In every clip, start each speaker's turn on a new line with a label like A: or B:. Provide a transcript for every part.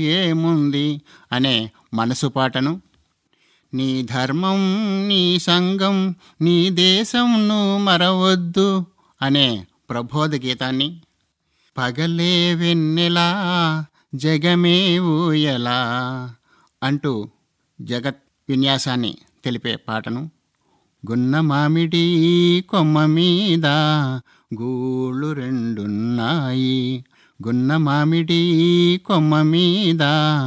A: ఏముంది అనే మనసు పాటను నీ ధర్మం నీ సంఘం నీ దేశం నువ్వు మరవద్దు అనే ప్రబోధ గీతాన్ని పగలే వెన్నెలా జగమే ఊయలా అంటూ జగత్ విన్యాసాన్ని తెలిపే పాటను గున్న మామిడి కొమ్మ మీద గూళ్ళు రెండున్నాయి గున్న మామిడి కొమ్మ మీద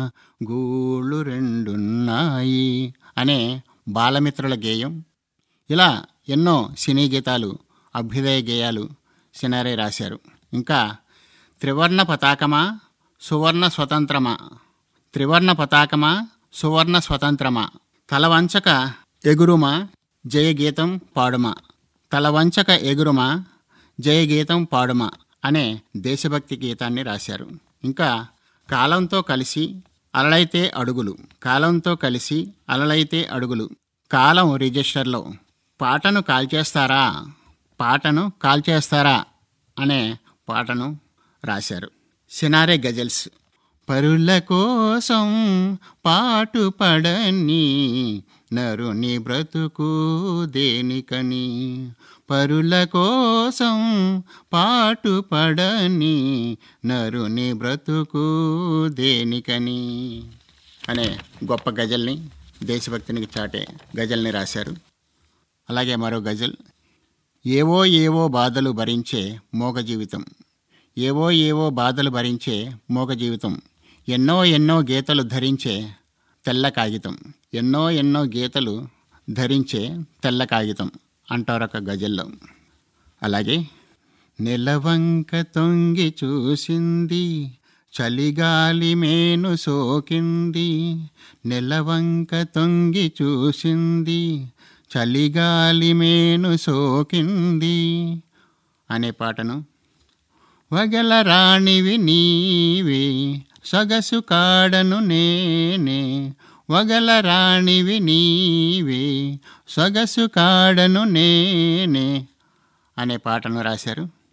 A: గూళ్ళు రెండున్నాయి అనే బాలమిత్రుల గేయం ఇలా ఎన్నో సినీ గీతాలు అభ్యుదయ గేయాలు సినారే రాశారు ఇంకా త్రివర్ణ పతాకమా సువర్ణ స్వతంత్రమా త్రివర్ణ పతాకమా సువర్ణ స్వతంత్రమా తలవంచక ఎగురుమా జయగీతం పాడుమా తలవంచక ఎగురుమా జయగీతం పాడుమా అనే దేశభక్తి గీతాన్ని రాశారు ఇంకా కాలంతో కలిసి అలలైతే అడుగులు కాలంతో కలిసి అలలైతే అడుగులు కాలం రిజిస్టర్లో పాటను కాల్చేస్తారా పాటను కాల్చేస్తారా అనే పాటను రాశారు సినారే గజల్స్ పరుల కోసం పాటు పడని నరుని బ్రతుకు దేనికని పరుల కోసం పాటు పడని నరుని బ్రతుకు దేనికని అనే గొప్ప గజల్ని దేశభక్తిని చాటే గజల్ని రాశారు అలాగే మరో గజల్ ఏవో ఏవో బాధలు భరించే మోగ జీవితం ఏవో ఏవో బాధలు భరించే మోగ జీవితం ఎన్నో ఎన్నో గీతలు ధరించే తెల్ల కాగితం ఎన్నో ఎన్నో గీతలు ధరించే తెల్ల కాగితం అంటారొక గజల్లో అలాగే నెలవంక తొంగి చూసింది చలిగాలి మేను సోకింది నెలవంక తొంగి చూసింది చలిగాలి మేను సోకింది అనే పాటను వగల రాణివి నీవే సొగసు కాడను నేనే వగల రాణివి నీవే సొగసు కాడను నేనే అనే పాటను రాశారు